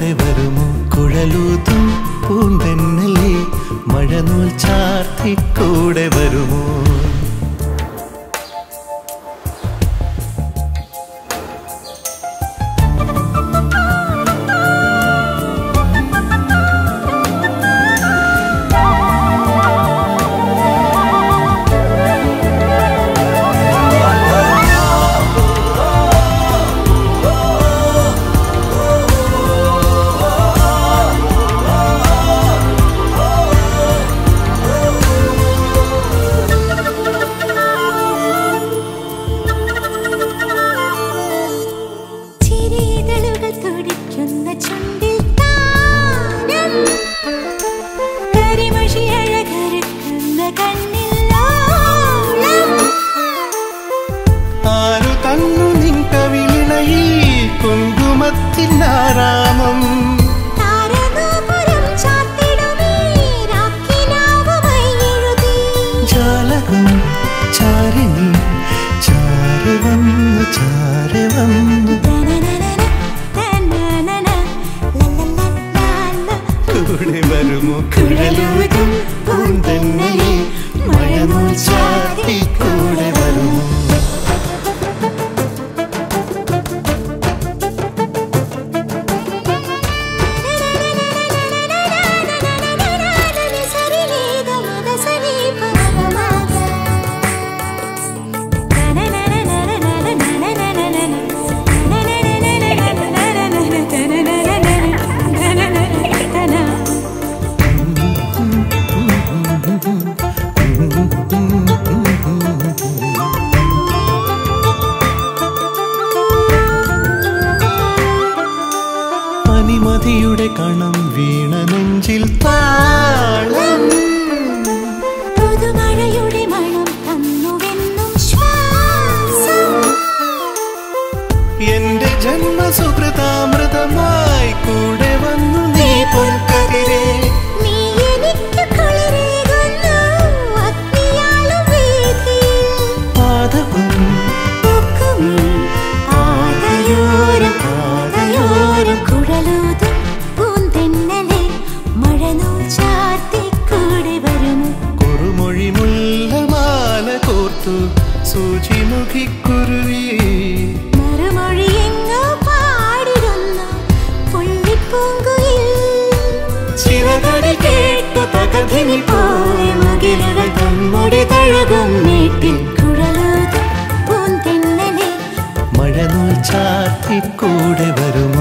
കൂടെ വരുമോ കുഴലൂതും പൂന്തെന്നലേ മഴനൂൽ ചാർത്തി കൂടെ വരുമോ ചിരിതളുകൾ തുടിക്കുന്ന ചുണ്ടിൽ താരം കരിമഷി അഴകരുക്കുന്ന കണ്ണിൽ ഓളം ആരു തന്നു നിൻ കവിളിണയിൽ കുങ്കുമത്തിനാരാമം താരനൂപുരം ചാർത്തിടുമീ രാക്കിനാവുമായി എഴുതി ജാലകം ചാരിണി ചാരി വന്നു ചാരി വന്നു തനനനന, തനനന, ലലലലാല. കൂടെ വരുമോ കുഴലൂതും പൂന്തെന്നലേ മഴനൂൽ ചാർത്തി കൂടെ വരുമോ പനിമതിയുടെ കണം വീണ നെഞ്ചിൽ താളം പുതുമഴയുടെ മണം തന്നുവെന്നും ശ്വാസം എന്റെ ജന്മസുഹൃതാമൃതമായി കൂടെ വന്നു നീ പൊൻകതിരെ നീ എനിക്ക് കുളിരേകുന്നു അഗ്നിയാളും വീഥിയിൽ പാദവും പൂക്കും പാതയോരം പാതയോരം കുഴലൂതും പൂന്തെന്നലെ മഴനൂൽ ചാർത്തി കൂടെ വരുമോ കുറുമൊഴി മുല്ലമാല കോർത്തു സൂചിമുഖിക്കുരുവി മറുമൊഴി എങ്ങോ പാടിടുന്നു പുള്ളിപ്പൂങ്കുയിൽ ചിറകടി കേട്ടു തകതിനി പോലെ മുകിലുകൾ തമ്മുടി തഴുകും വീട്ടിൽ കുഴലൂതും പൂന്തെന്നലെ മഴനൂൽ ചാർത്തി കൂടെ വരുമോ